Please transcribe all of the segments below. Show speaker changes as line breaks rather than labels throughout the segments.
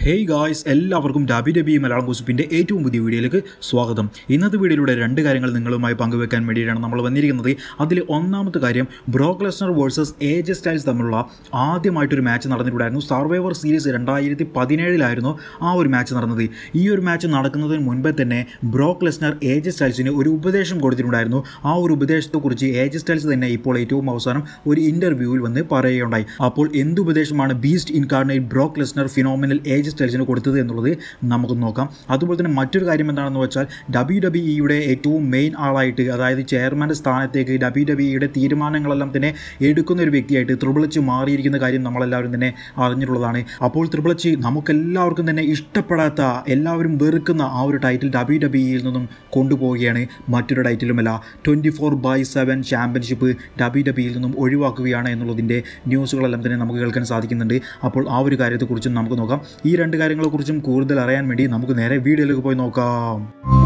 hey guys എല്ലാവർക്കും ഡബി ഡബി മലയാളം ഗോസിപ്പിൻ്റെ ഏറ്റവും പുതിയ വീഡിയോയിലേക്ക് സ്വാഗതം ഇന്നത്തെ വീഡിയോയിലൂടെ രണ്ട് കാര്യങ്ങൾ നിങ്ങളുമായി പങ്കുവെക്കാൻ വേണ്ടിയിട്ടാണ് നമ്മൾ വന്നിരിക്കുന്നത് അതിൽ ഒന്നാമത്തെ കാര്യം Brock Lesnar versus AJ Styles തമ്മിലുള്ള ആദ്യമായിട്ടൊരു മാച്ച് നടന്നിട്ടുണ്ടായിരുന്നു സർവൈവർ സീരീസ് രണ്ടായിരത്തി പതിനേഴിലായിരുന്നു ആ ഒരു മാച്ച് നടന്നത് ഈ ഒരു മാച്ച് നടക്കുന്നതിന് മുൻപേ തന്നെ ബ്രോക്ക് ലെസ്നർ ഏജ് സ്റ്റൈൽസിന് ഒരു ഉപദേശം കൊടുത്തിട്ടുണ്ടായിരുന്നു ആ ഒരു ഉപദേശത്തെക്കുറിച്ച് ഏജ് സ്റ്റൈൽസ് തന്നെ ഇപ്പോൾ ഏറ്റവും അവസാനം ഒരു ഇൻ്റർവ്യൂവിൽ വന്ന് പറയുകയുണ്ടായി അപ്പോൾ എന്ത് ഉപദേശമാണ് beast incarnate Brock Lesnar phenomenal AJ സ്റ്റൈൽസിന് കൊടുത്തത് എന്നുള്ളത് നമുക്ക് നോക്കാം അതുപോലെ തന്നെ മറ്റൊരു കാര്യം എന്താണെന്ന് വെച്ചാൽ ഡബ്ല്യു ഡബ്ല്യു ഇയുടെ ഏറ്റവും മെയിൻ ആളായിട്ട് അതായത് ചെയർമാൻ്റെ സ്ഥാനത്തേക്ക് ഡബ്ല്യു ഡബ്ല്യു ഇയുടെ തീരുമാനങ്ങളെല്ലാം തന്നെ എടുക്കുന്ന ഒരു വ്യക്തിയായിട്ട് ത്രിപിളച്ച് മാറിയിരിക്കുന്ന കാര്യം നമ്മളെല്ലാവരും തന്നെ അറിഞ്ഞിട്ടുള്ളതാണ് അപ്പോൾ ത്രിപിളച്ച് നമുക്കെല്ലാവർക്കും തന്നെ ഇഷ്ടപ്പെടാത്ത എല്ലാവരും വെറുക്കുന്ന ആ ഒരു ടൈറ്റിൽ ഡബ്ല്യു ഡബ്ല്യു ഇയിൽ നിന്നും കൊണ്ടുപോവുകയാണ് മറ്റൊരു ടൈറ്റിലുമല്ല twenty four by seven championship W ഡബ്ല്യുയിൽ നിന്നും ഒഴിവാക്കുകയാണ് എന്നുള്ളതിൻ്റെ ന്യൂസുകളെല്ലാം തന്നെ നമുക്ക് കേൾക്കാൻ സാധിക്കുന്നുണ്ട് അപ്പോൾ ആ ഒരു കാര്യത്തെക്കുറിച്ചും നമുക്ക് നോക്കാം ഈ രണ്ട് കാര്യങ്ങളെക്കുറിച്ചും കൂടുതൽ അറിയാൻ വേണ്ടി നമുക്ക് നേരെ വീഡിയോയിലേക്ക് പോയി നോക്കാം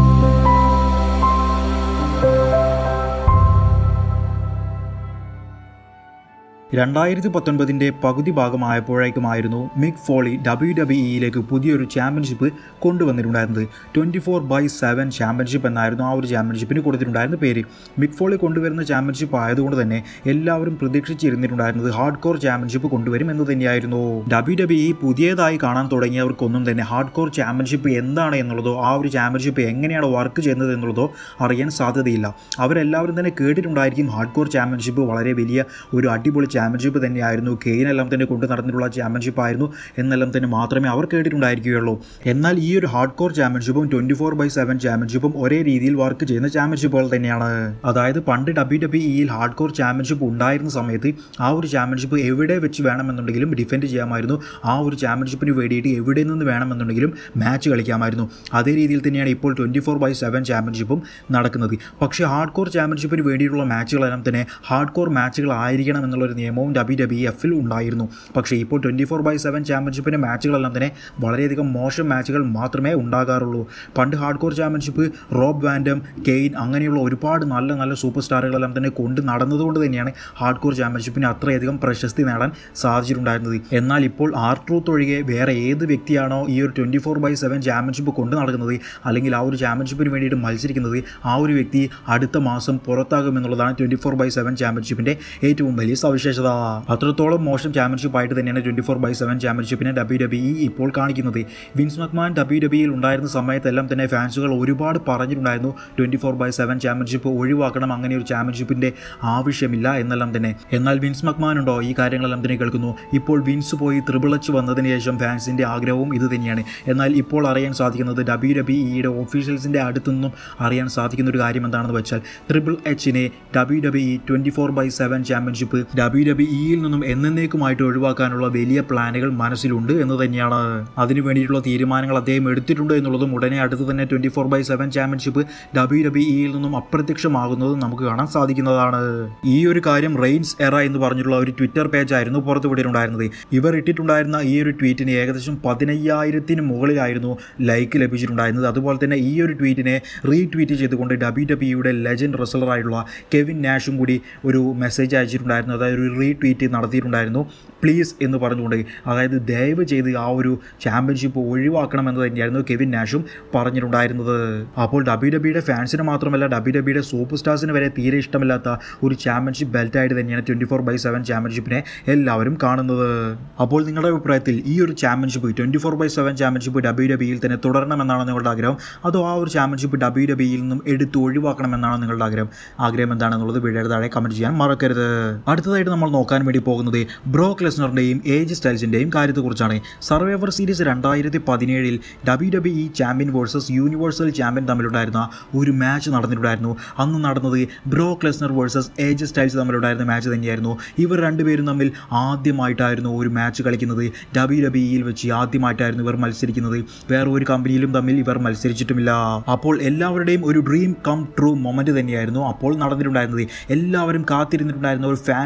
രണ്ടായിരത്തി പത്തൊൻപതിൻ്റെ പകുതി ഭാഗമായപ്പോഴേക്കുമായിരുന്നു മിക് ഫോളി ഡബ്ല്യു ഡബ്ല്യു ഇയിലേക്ക് പുതിയൊരു ചാമ്പ്യൻഷിപ്പ് കൊണ്ടുവന്നിട്ടുണ്ടായിരുന്നത് twenty four by seven championship എന്നായിരുന്നു ആ ഒരു ചാമ്പ്യൻഷിപ്പിന് കൊടുത്തിട്ടുണ്ടായിരുന്ന പേര് മിക് ഫോളി കൊണ്ടുവരുന്ന ചാമ്പ്യൻഷിപ്പ് ആയതുകൊണ്ട് തന്നെ എല്ലാവരും പ്രതീക്ഷിച്ചിരുന്നിട്ടുണ്ടായിരുന്നത് ഹാർഡ് കോർ ചാമ്പ്യൻഷിപ്പ് കൊണ്ടുവരും എന്ന് തന്നെയായിരുന്നു ഡബ്ല്യു ഡബ്ല്യു ഇ പുതിയതായി കാണാൻ തുടങ്ങിയവർക്കൊന്നും തന്നെ ഹാർഡ് കോർ ചാമ്പ്യൻഷിപ്പ് എന്താണ് എന്നുള്ളതോ ആ ഒരു ചാമ്പ്യൻഷിപ്പ് എങ്ങനെയാണ് വർക്ക് ചെയ്യുന്നത് എന്നുള്ളതോ അറിയാൻ സാധ്യതയില്ല അവരെല്ലാവരും തന്നെ കേട്ടിട്ടുണ്ടായിരിക്കും ഹാർഡ് കോർ ചാമ്പ്യൻഷിപ്പ് വളരെ വലിയ ഒരു അടിപൊളി ചാമ്പ്യൻഷിപ്പ് തന്നെയായിരുന്നു കെയിനെല്ലാം തന്നെ കൊണ്ടു നടന്നിട്ടുള്ള ചാമ്പ്യൻഷിപ്പ് ആയിരുന്നു എന്നെല്ലാം തന്നെ മാത്രമേ അവർ കേട്ടിട്ടുണ്ടായിരിക്കുകയുള്ളൂ എന്നാൽ ഈ ഒരു ഹാർഡ് കോർ ചാമ്പ്യൻഷിപ്പും ട്വൻറ്റി ഫോർ ബൈ സെവൻ ചാമ്പ്യൻഷിപ്പും ഒരേ രീതിയിൽ വർക്ക് ചെയ്യുന്ന ചാമ്പ്യൻഷിപ്പുകൾ തന്നെയാണ് അതായത് പണ്ട് ഡബ്ല്യു ഡബ്ല്യു ഇയിൽ ഹാർഡ് കോർ ചാമ്പ്യൻഷിപ്പ് ഉണ്ടായിരുന്ന സമയത്ത് ആ ഒരു ചാമ്പ്യൻഷിപ്പ് എവിടെ വെച്ച് വേണമെന്നുണ്ടെങ്കിലും ഡിഫെൻഡ് ചെയ്യാമായിരുന്നു ആ ഒരു ചാമ്പ്യൻഷിപ്പിന് വേണ്ടിയിട്ട് എവിടെ നിന്ന് വേണമെന്നുണ്ടെങ്കിലും മാച്ച് കളിക്കാമായിരുന്നു അതേ രീതിയിൽ തന്നെയാണ് ഇപ്പോൾ ട്വൻറ്റി ഫോർ ബൈ സെവൻ ചാമ്പ്യൻഷിപ്പും നടക്കുന്നത് പക്ഷേ ഹാർഡ് കോർ ചാമ്പ്യൻഷിപ്പിന് വേണ്ടിയിട്ടുള്ള മാച്ചുകളെല്ലാം തന്നെ ഹാർഡ് കോർ മാച്ചുകളായിരിക്കണം എന്നുള്ളൊരു നിയമവും ഡബ്ല്യു ഡബ്ല്യു എഫിൽ ഉണ്ടായിരുന്നു പക്ഷേ ഇപ്പോൾ ട്വൻറ്റി ഫോർ ബൈ സെവൻ ചാമ്പ്യൻഷിപ്പിൻ്റെ മാച്ചുകളെല്ലാം തന്നെ വളരെയധികം മോശം മാച്ചുകൾ മാത്രമേ ഉണ്ടാകാറുള്ളൂ പണ്ട് hardcore championship Rob Van Dam Kane അങ്ങനെയുള്ള ഒരുപാട് നല്ല നല്ല സൂപ്പർ സ്റ്റാറുകളെല്ലാം തന്നെ കൊണ്ട് നടന്നതുകൊണ്ട് തന്നെയാണ് ഹാർഡ് കോർ ചാമ്പ്യൻഷിപ്പിന് അത്രയധികം പ്രശസ്തി നേടാൻ സാധിച്ചിട്ടുണ്ടായിരുന്നത് എന്നാൽ ഇപ്പോൾ ആർ ട്രൂത്ത് ഒഴികെ വേറെ ഏത് വ്യക്തിയാണോ ഈ ഒരു twenty four by seven championship കൊണ്ട് നടക്കുന്നത് അല്ലെങ്കിൽ ആ ഒരു ചാമ്പ്യൻഷിപ്പിന് വേണ്ടിയിട്ട് മത്സരിക്കുന്നത് ആ ഒരു വ്യക്തി അടുത്ത മാസം പുറത്താകുമെന്നുള്ളതാണ് ട്വൻറ്റി ഫോർ ബൈ സെവൻ ചാമ്പ്യൻഷിപ്പിൻ്റെ ഏറ്റവും വലിയ സവിശേഷത അത്രത്തോളം മോശം ചാമ്പ്യൻഷിപ്പ് ആയിട്ട് തന്നെയാണ് ട്വൻറ്റി ഫോർ ബൈ സെവൻ ചാമ്പ്യൻഷിപ്പിനെ ഡബ്ല്യു ഡബ്ല്യു ഇ ഇപ്പോൾ കാണിക്കുന്നത് വിൻസ് മക്മാൻ ഡബ്ല്യു ഡബ്ല്യുയിൽ ഉണ്ടായിരുന്ന സമയത്തെല്ലാം തന്നെ ഫാൻസുകൾ ഒരുപാട് പറഞ്ഞിട്ടുണ്ടായിരുന്നു twenty four by seven championship ഒഴിവാക്കണം അങ്ങനെ ഒരു ചാമ്പ്യൻഷിപ്പിൻ്റെ ആവശ്യമില്ല എന്നെല്ലാം തന്നെ എന്നാൽ വിൻസ് മക്മാൻ ഉണ്ടോ ഈ കാര്യങ്ങളെല്ലാം തന്നെ കേൾക്കുന്നു ഇപ്പോൾ വിൻസ് പോയി ത്രിപിളച്ച് വന്നതിന് ശേഷം ഫാൻസിൻ്റെ ആഗ്രഹവും ഇത് തന്നെയാണ് എന്നാൽ ഇപ്പോൾ അറിയാൻ സാധിക്കുന്നത് ഡബ്ല്യു ഡബ്ല്യു ഇയുടെ ഓഫീഷ്യൽസിൻ്റെ അടുത്തു നിന്നും അറിയാൻ സാധിക്കുന്ന ഒരു കാര്യം എന്താണെന്ന് വെച്ചാൽ ട്രിപ്പിൾ എച്ചിനെ W W E twenty four by seven championship W W ഇയിൽ നിന്നും എന്നേക്കുമായിട്ട് ഒഴിവാക്കാനുള്ള വലിയ പ്ലാനുകൾ മനസ്സിലുണ്ട് എന്ന് തന്നെയാണ് അതിനു വേണ്ടിയിട്ടുള്ള തീരുമാനങ്ങൾ അദ്ദേഹം എടുത്തിട്ടുണ്ട് എന്നുള്ളതും ഉടനെ അടുത്ത് തന്നെ twenty four by seven championship W W ഇയിൽ നിന്നും അപ്രത്യക്ഷമാകുന്നതും നമുക്ക് കാണാൻ സാധിക്കുന്നതാണ് ഈ ഒരു കാര്യം റെയിൻസ് എറ എന്ന് പറഞ്ഞിട്ടുള്ള ഒരു ട്വിറ്റർ പേജ് ആയിരുന്നു പുറത്തു വിട്ടിട്ടുണ്ടായിരുന്നത് ഇവർ ഇട്ടിട്ടുണ്ടായിരുന്ന ഈ ഒരു ട്വീറ്റിന് ഏകദേശം പതിനയ്യായിരത്തിന് മുകളിലായിരുന്നു ലൈക്ക് ലഭിച്ചിട്ടുണ്ടായിരുന്നത് അതുപോലെ തന്നെ ഈ ഒരു ട്വീറ്റിനെ റീട്വീറ്റ് ചെയ്തുകൊണ്ട് ഡബ്ല്യു ഡബ്ല്യുയുടെ ലെജൻഡ് റെസലറായിട്ടുള്ള കെവിൻ നാഷും കൂടി ഒരു മെസ്സേജ് അയച്ചിട്ടുണ്ടായിരുന്നു അതായത് ഒരു റീട്വീറ്റ് നടത്തിയിട്ടുണ്ടായിരുന്നു പ്ലീസ് എന്ന് പറഞ്ഞുകൊണ്ട് അതായത് ദയവ് ചെയ്ത് ആ ഒരു ചാമ്പ്യൻഷിപ്പ് ഒഴിവാക്കണമെന്ന് തന്നെയായിരുന്നു കെവിൻ നാഷും പറഞ്ഞിട്ടുണ്ടായിരുന്നത് അപ്പോൾ ഡബ്ല്യു ഡബ്ല്യുടെ ഫാൻസിന് മാത്രമല്ല ഡബ്ല്യു ഡബ്ല്യുടെ സൂപ്പർ സ്റ്റാർസിന് വരെ തീരെ ഇഷ്ടമില്ലാത്ത ഒരു ചാമ്പ്യൻഷിപ്പ് ബെൽറ്റായിട്ട് തന്നെയാണ് ട്വൻറ്റി ഫോർ ബൈ സെവൻ ചാമ്പ്യൻഷിപ്പിനെ എല്ലാവരും കാണുന്നത് അപ്പോൾ നിങ്ങളുടെ അഭിപ്രായത്തിൽ ഈ ഒരു championship twenty four by seven championship W ഡബ്ല്യുയിൽ തന്നെ തുടരണമെന്നാണ് നിങ്ങളുടെ ആഗ്രഹം അതോ ആ ഒരു ചാമ്പ്യൻഷിപ്പ് ഡബ്ല്യു ഡബ്ല്യുയിൽ നിന്നും എടുത്ത് ഒഴിവാക്കണമെന്നാണ് നിങ്ങളുടെ ആഗ്രഹം ആഗ്രഹം എന്താണെന്നുള്ളത് വീഡിയോയുടെ താഴെ കമൻറ്റ് ചെയ്യാൻ മറക്കരുത് അടുത്തതായിട്ട് നമ്മൾ നോക്കാൻ വേണ്ടി പോകുന്നത് ബ്രോക്ക് ലെസ്നറിൻ്റെയും ഏജ് സ്റ്റൈൽസിൻ്റെയും കാര്യത്തെക്കുറിച്ചാണ് സർവൈവർ സീരീസ് രണ്ടായിരത്തി പതിനേഴിൽ W W E champion versus universal champion തമ്മിലുണ്ടായിരുന്ന ഒരു മാച്ച് നടന്നിട്ടുണ്ടായിരുന്നു അന്ന് നടന്നത് Brock Lesnar versus AJ Styles തമ്മിലുണ്ടായിരുന്ന മാച്ച് തന്നെയായിരുന്നു ഇവർ രണ്ടുപേരും തമ്മിൽ ആദ്യമായിട്ടായിരുന്നു ഒരു മാച്ച് കളിക്കുന്നത് ഡബ്ല്യു ഡബ്ല്യു ഇയിൽ വെച്ച് ആദ്യമായിട്ടായിരുന്നു ഇവർ മത്സരിക്കുന്നത് വേറെ ഒരു കമ്പനിയിലും തമ്മിൽ ഇവർ മത്സരിച്ചിട്ടുമില്ല അപ്പോൾ എല്ലാവരുടെയും ഒരു ഡ്രീം കം ട്രൂ മൊമെൻറ്റ് തന്നെയായിരുന്നു അപ്പോൾ നടന്നിട്ടുണ്ടായിരുന്നത് എല്ലാവരും കാത്തിരുന്നിട്ടുണ്ടായിരുന്ന ഒരു ഫാൻറ്റസി മാച്ച്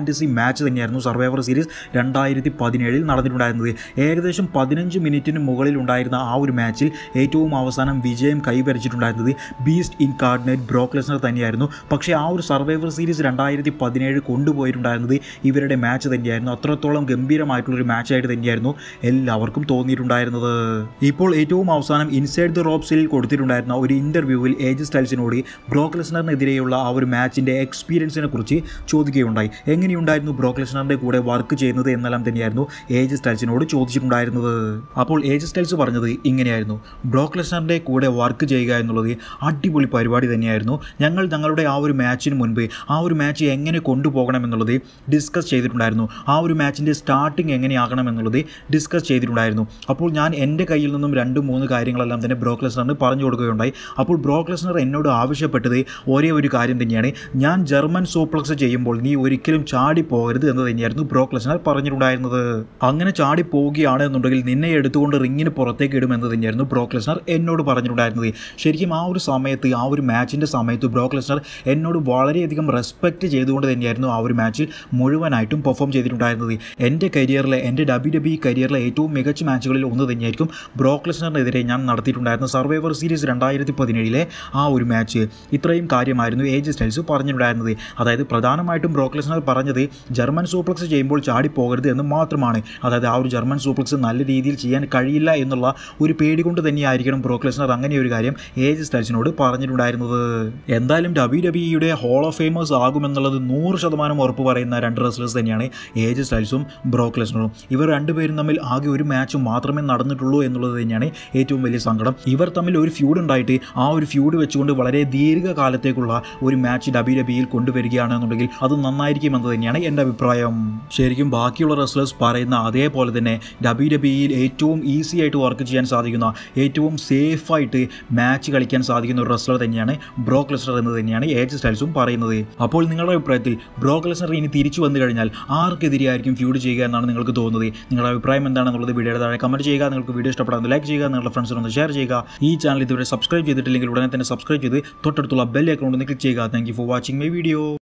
മാച്ച് തന്നെയായിരുന്നു സർവൈവർ സീരീസ് രണ്ടായിരത്തി പതിനേഴിൽ നടന്നിട്ടുണ്ടായിരുന്നത് ഏകദേശം പതിനഞ്ച് മിനിറ്റിന് മുകളിൽ ഉണ്ടായിരുന്ന ആ ഒരു മാച്ചിൽ ഏറ്റവും അവസാനം വിജയം കൈവരിച്ചിട്ടുണ്ടായിരുന്നത് ബീസ്റ്റ് ഇൻകാർഡിനേറ്റ് ബ്രോക്ക് ലെസ്നർ തന്നെയായിരുന്നു പക്ഷേ ആ ഒരു സർവൈവർ സീരീസ് രണ്ടായിരത്തി പതിനേഴ് കൊണ്ടുപോയിട്ടുണ്ടായിരുന്നത് ഇവരുടെ മാച്ച് തന്നെയായിരുന്നു അത്രത്തോളം ഗംഭീരമായിട്ടുള്ളൊരു മാച്ചായിട്ട് തന്നെയായിരുന്നു എല്ലാവർക്കും തോന്നിയിട്ടുണ്ടായിരുന്നത് ഇപ്പോൾ ഏറ്റവും അവസാനം ഇൻസൈഡ് ദ റോപ്സിൽ കൊടുത്തിട്ടുണ്ടായിരുന്ന ഒരു ഇൻ്റർവ്യൂവിൽ ഏജ് സ്റ്റൈൽസിനോട് ബ്രോക്ക് ലെസ്നറിനെതിരെയുള്ള ആ ഒരു മാച്ചിൻ്റെ എക്സ്പീരിയൻസിനെ കുറിച്ച് ചോദിക്കുകയുണ്ടായി എങ്ങനെയുണ്ടായിരുന്നു ബ്രോക്ക് ലെസ്നറിൻ്റെ കൂടെ വർക്ക് ചെയ്യുന്നത് എന്നെല്ലാം തന്നെയായിരുന്നു ഏജ് സ്റ്റൈൽസിനോട് ചോദിച്ചിട്ടുണ്ടായിരുന്നത് അപ്പോൾ ഏജ് സ്റ്റൈൽസ് പറഞ്ഞത് ഇങ്ങനെയായിരുന്നു ബ്രോക്ക് ലെസ്നറിൻ്റെ കൂടെ വർക്ക് ചെയ്യുക എന്നുള്ളത് അടിപൊളി പരിപാടി തന്നെയായിരുന്നു ഞങ്ങൾ ഞങ്ങളുടെ ആ ഒരു മാച്ചിന് മുൻപ് ആ ഒരു മാച്ച് എങ്ങനെ കൊണ്ടുപോകണം എന്നുള്ളത് ഡിസ്കസ് ചെയ്തിട്ടുണ്ടായിരുന്നു ആ ഒരു മാച്ചിൻ്റെ സ്റ്റാർട്ടിങ് എങ്ങനെയാകണം എന്നുള്ളത് ഡിസ്കസ് ചെയ്തിട്ടുണ്ടായിരുന്നു അപ്പോൾ ഞാൻ എൻ്റെ കയ്യിൽ നിന്നും രണ്ട് മൂന്ന് കാര്യങ്ങളെല്ലാം തന്നെ ബ്രോക്ക് ലെസ്നറിന് പറഞ്ഞു കൊടുക്കുകയുണ്ടായി അപ്പോൾ ബ്രോക്ക് ലെസ്നർ എന്നോട് ആവശ്യപ്പെട്ടത് ഒരേ ഒരു കാര്യം തന്നെയാണ് ഞാൻ ജർമ്മൻ സൂപ്ലക്സ് ചെയ്യുമ്പോൾ നീ ഒരിക്കലും ചാടി പോകരുത് എന്ന് തന്നെയായിരുന്നു ബ്രോക്ക് ലെസ്നർ പറഞ്ഞിട്ടുണ്ടായിരുന്നത് അങ്ങനെ ചാടി പോവുകയാണ് എന്നുണ്ടെങ്കിൽ നിന്നെ എടുത്തുകൊണ്ട് റിങ്ങിന് പുറത്തേക്ക് ഇടുമെന്ന് തന്നെയായിരുന്നു ബ്രോക്ക് ലെസ്നർ എന്നോട് പറഞ്ഞിട്ടുണ്ടായിരുന്നത് ശരിക്കും ആ ഒരു സമയത്ത് ആ ഒരു മാച്ചിൻ്റെ സമയത്ത് ബ്രോക്ക് ലെസ്നർ എന്നോട് വളരെയധികം റെസ്പെക്റ്റ് ചെയ്തുകൊണ്ട് തന്നെയായിരുന്നു ആ ഒരു മാച്ചിൽ മുഴുവനായിട്ടും പെർഫോം ചെയ്തിട്ടുണ്ടായിരുന്നത് എൻ്റെ കരിയറിലെ എൻ്റെ ഡബ്ല്യു ഡബ്ല്യു കരിയറിലെ ഏറ്റവും മികച്ച മാച്ചുകളിൽ ഒന്ന് തന്നെയായിരിക്കും ബ്രോക്ക് ലെസ്നറിനെതിരെ ഞാൻ നടത്തിയിട്ടുണ്ടായിരുന്ന സർവൈവർ സീരീസ് രണ്ടായിരത്തി പതിനേഴിലെ ആ ഒരു മാച്ച് ഇത്രയും കാര്യമായിരുന്നു ഏജ് സ്റ്റൈൽസ് പറഞ്ഞിട്ടുണ്ടായിരുന്നത് അതായത് പ്രധാനമായിട്ടും ബ്രോക്ക് ലെസ്നർ പറഞ്ഞത് ജർമ്മൻ സൂപ്ലക്സ് ചെയ്യുമ്പോൾ ചാടി പോകരുത് എന്ന് മാത്രമാണ് അതായത് ആ ഒരു ജർമ്മൻ സൂപ്ലക്സ് നല്ല രീതിയിൽ ചെയ്യാൻ കഴിയില്ല എന്നുള്ള ഒരു പേടി കൊണ്ട് തന്നെയായിരിക്കണം ബ്രോക്ക് ലെസ്നർ അങ്ങനെ ഒരു കാര്യം ഏജ് സ്റ്റൈൽസിനോട് പറഞ്ഞിട്ടുണ്ടായിരുന്നത് എന്തായാലും ഡബ്ല്യു ഡബ്ല്യുയുടെ ഹോൾ ഓഫ് ഫേമേഴ്സ് ആകുമെന്നുള്ളത് നൂറ് ശതമാനം ഉറപ്പ് പറയുന്ന രണ്ട് റെസ്ലേഴ്സ് തന്നെയാണ് ഏജ് സ്റ്റൈൽസും ബ്രോക്ക് ലെസ്നറും ഇവർ രണ്ടുപേരും തമ്മിൽ ആകെ ഒരു മാച്ച് മാത്രമേ നടന്നിട്ടുള്ളൂ എന്നുള്ളത് തന്നെയാണ് ഏറ്റവും വലിയ സങ്കടം ഇവർ തമ്മിൽ ഒരു ഫ്യൂഡ് ഉണ്ടായിട്ട് ആ ഒരു ഫ്യൂഡ് വെച്ചുകൊണ്ട് വളരെ ദീർഘകാലത്തേക്കുള്ള ഒരു മാച്ച് ഡബ്ല്യു ഡബ്ല്യുയിൽ കൊണ്ടുവരികയാണെന്നുണ്ടെങ്കിൽ അത് നന്നായിരിക്കുമെന്ന് തന്നെയാണ് എൻ്റെ അഭിപ്രായം ശരിക്കും ബാക്കിയുള്ള റെസ്ലേഴ്സ് പറയുന്ന അതേപോലെ തന്നെ ഡബ്ല്യു ഡബ്ല്യുയിൽ ഏറ്റവും ഈസി ആയിട്ട് വർക്ക് ചെയ്യാൻ സാധിക്കുന്ന ഏറ്റവും സേഫായിട്ട് മാച്ച് കളിക്കാൻ സാധിക്കുന്ന ഒരു റെസ്ലർ തന്നെയാണ് ബ്രോക്ക് ലെസ്നർ എന്ന് തന്നെയാണ് ഏജ് സ്റ്റൈൽസും പറയുന്നത് അപ്പോൾ നിങ്ങളുടെ അഭിപ്രായത്തിൽ ബ്രോക്ക് ലെസ്നർ ഇനി തിരിച്ചു വന്നു കഴിഞ്ഞാൽ ആർക്കെതിരെയായിരിക്കും ഫ്യൂഡ് ചെയ്യുക എന്നാണ് നിങ്ങൾക്ക് തോന്നുന്നത് നിങ്ങളുടെ അഭിപ്രായം എന്താണെന്നുള്ളത് വീഡിയോയുടെ താഴെ കമൻറ്റ് ചെയ്യുക നിങ്ങൾക്ക് വീഡിയോ ഇഷ്ടപ്പെടാൻ ലൈക്ക് ചെയ്യുക നിങ്ങളുടെ ഫ്രണ്ട്സിനൊന്ന് ഷെയർ ചെയ്യുക ഈ ചാനൽ ഇതുവരെ സബ്സ്ക്രൈബ് ചെയ്തിട്ടില്ലെങ്കിൽ ഉടനെ തന്നെ സബ്സ്ക്രൈബ് ചെയ്ത് തൊട്ടടുത്തുള്ള ബെൽ അക്കൗണ്ട് ഒന്ന് ക്ലിക്ക് ചെയ്യുക thank for watching my video